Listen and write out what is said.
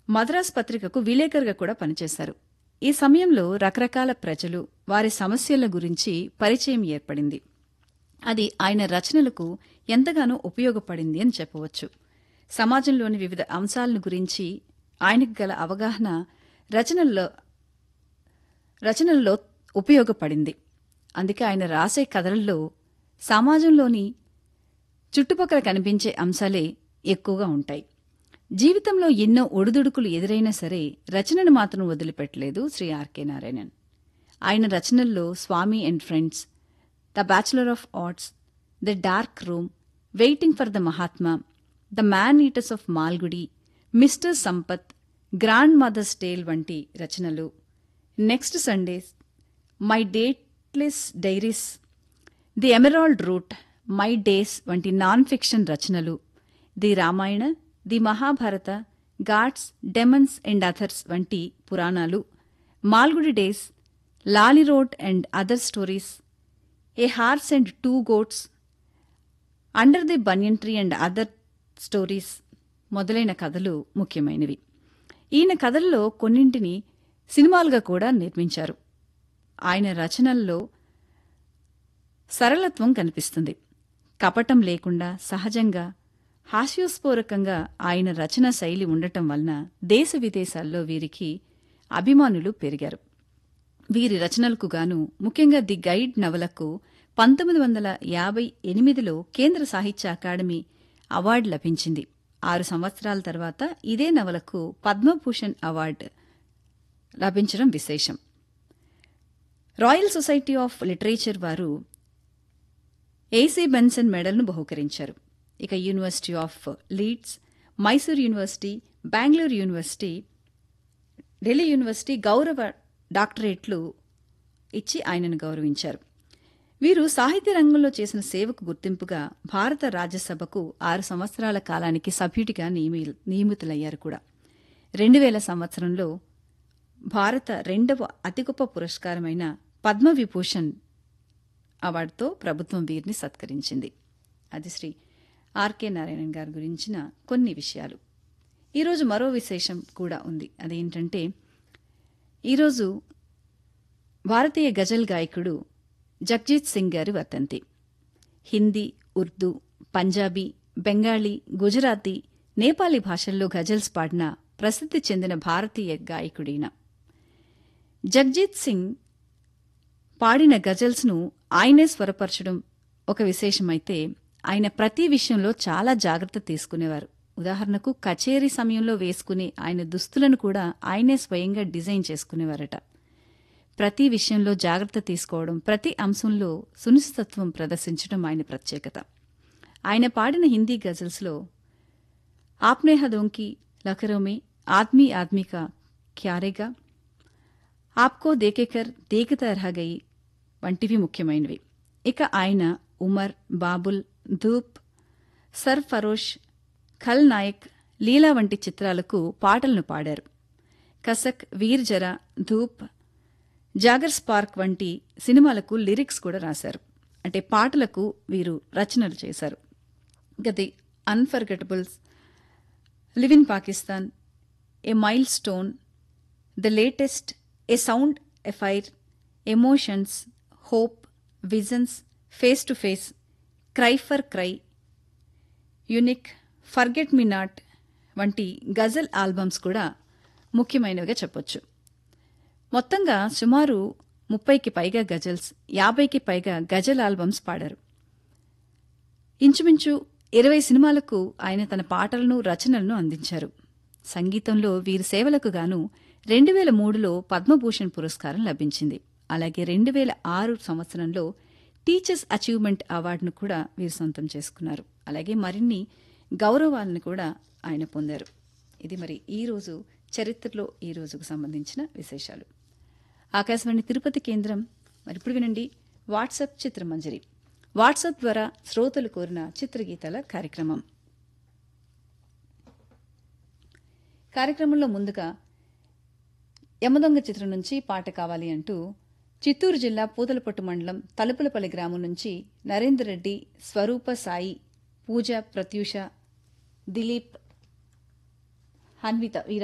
మద్రాస్ పత్రికకు విలేకరుగా కూడా పనిచేశారు ఈ సమయంలో రకరకాల ప్రజలు వారి సమస్యల గురించి పరిచయం ఏర్పడింది అది ఆయన రచనలకు ఎంతగానో ఉపయోగపడింది అని చెప్పవచ్చు సమాజంలోని వివిధ అంశాలను గురించి ఆయనకు గల అవగాహన రచనల్లో రచనల్లో ఉపయోగపడింది అందుకే ఆయన రాసే కథలలో సమాజంలోని చుట్టుపక్కల కనిపించే అంశాలే ఎక్కువగా ఉంటాయి జీవితంలో ఎన్నో ఒడిదుడుకులు ఎదురైనా సరే రచనను మాత్రం వదిలిపెట్టలేదు శ్రీ ఆర్కే నారాయణన్ ఆయన రచనల్లో Swami and friends the bachelor of arts the dark room waiting for the Mahatma the man eaters of Malgudi mister Sampath grandmother's tale వంటి రచనలు next Sundays my dateless diaries the emerald route my days వంటి non fiction రచనలు the Ramayana the Mahabharata gods demons and others వంటి పురాణాలు Malgudi days Lawley road and other stories a horse and two goats under the banyan tree and other stories మొదలైన కథలు ముఖ్యమైనవి ఈయన కథల్లో కొన్నింటిని సినిమాలుగా కూడా నిర్మించారు ఆయన రచనల్లో సరళత్వం కనిపిస్తుంది కపటం లేకుండా సహజంగా హాస్యోస్ఫోరకంగా ఆయన రచన శైలి ఉండటం వలన దేశ విదేశాల్లో వీరికి అభిమానులు పెరిగారు వీరి రచనలకు గాను ముఖ్యంగా ది గైడ్ నవలకు పంతొమ్మిది వందల యాభై ఎనిమిదిలో కేంద్ర సాహిత్య అకాడమీ అవార్డు లభించింది ఆరు సంవత్సరాల తర్వాత ఇదే నవలకు పద్మభూషణ్ అవార్డు లభించడం విశేషం రాయల్ సొసైటీ ఆఫ్ లిటరేచర్ వారు ఏసీ బెన్సన్ మెడల్ను బహుకరించారు ఇక university of Leeds Mysore university Bengaluru university Delhi university గౌరవ డాక్టరేట్లు ఇచ్చి ఆయనను గౌరవించారు వీరు సాహిత్య రంగంలో చేసిన సేవకు గుర్తింపుగా భారత రాజ్యసభకు ఆరు సంవత్సరాల కాలానికి సభ్యుడిగా నియమి- నియమితులయ్యారు కూడా రెండు వేల సంవత్సరంలో భారత రెండవ అతి గొప్ప పురస్కారమైన పద్మవిభూషణ్ అవార్డుతో ప్రభుత్వం వీరిని సత్కరించింది అది శ్రీ ఆర్కే నారాయణన్ గారి గురించిన కొన్ని విషయాలు ఈరోజు మరో విశేషం కూడా ఉంది అదేంటంటే ఈరోజు భారతీయ గజల్ గాయకుడు జగ్జీత్ సింగ్ గారి వర్తంతి హిందీ ఉర్దూ పంజాబీ బెంగాలీ గుజరాతీ నేపాలీ భాషల్లో గజల్స్ పాడిన ప్రసిద్ధి చెందిన భారతీయ గాయకుడీన జగ్జీత్ సింగ్ పాడిన గజల్స్ను ఆయనే స్వరపరచడం ఒక విశేషమైతే ఆయన ప్రతి విషయంలో చాలా జాగ్రత్త తీసుకునేవారు ఉదాహరణకు కచేరీ సమయంలో వేసుకునే ఆయన దుస్తులను కూడా ఆయనే స్వయంగా డిజైన్ చేసుకునేవారట ప్రతి విషయంలో జాగ్రత్త తీసుకోవడం ప్రతి అంశంలో సునిశ్చితత్వం ప్రదర్శించడం ఆయన ప్రత్యేకత ఆయన పాడిన హిందీ గజల్స్లో ఆప్నే హదోంకి లఖరోమే ఆద్మీ ఆద్మీ కా క్యారేగా ఆప్కో దేకేకర్ దేకతా రహగయి వంటివి ముఖ్యమైనవి ఇక ఆయన ఉమర్ బాబుల్ ధూప్ సర్ ఫరోష్ ఖల్ నాయక్ లీలా వంటి చిత్రాలకు పాటలను పాడారు కసక్ వీర్ జరా ధూప్ జాగర్ స్పార్క్ వంటి సినిమాలకు లిరిక్స్ కూడా రాశారు అంటే పాటలకు వీరు రచనలు చేశారు ఇక the unforgettables live in Pakistan a milestone the latest a sound affair emotions hope visions face to face cry for cry unique forget me not వంటి గజల్ ఆల్బమ్స్ కూడా ముఖ్యమైనవిగా చెప్పొచ్చు మొత్తంగా సుమారు ముప్పైకి పైగా గజల్స్ యాభైకి పైగా గజల్ ఆల్బమ్స్ పాడారు ఇంచుమించు ఇరవై సినిమాలకు ఆయన తన పాటలను రచనలను అందించారు సంగీతంలో వీరి సేవలకు గాను రెండు వేల మూడులో పద్మభూషణ్ పురస్కారం లభించింది అలాగే రెండు వేల ఆరు సంవత్సరంలో టీచర్స్ అచీవ్మెంట్ అవార్డును కూడా వీరు సొంతం చేసుకున్నారు అలాగే మరిన్ని గౌరవాలను కూడా ఆయన పొందారు ఇది మరి ఈ రోజు చరిత్రలో ఈ రోజుకు సంబంధించిన విశేషాలు ఆకాశవాణి తిరుపతి కేంద్రం మరి ఇప్పుడు వినండి వాట్సాప్ చిత్రమంజరి వాట్సాప్ ద్వారా శ్రోతలు కోరిన చిత్రగీతాల కార్యక్రమం కార్యక్రమంలో ముందుగా యమదొంగ చిత్రం నుంచి పాట కావాలి అంటూ చిత్తూరు జిల్లా పూతలపట్టు మండలం తలుపులపల్లి గ్రామం నుంచి నరేందర్ రెడ్డి స్వరూప సాయి పూజ ప్రత్యూష దిలీప్ హన్విత వీర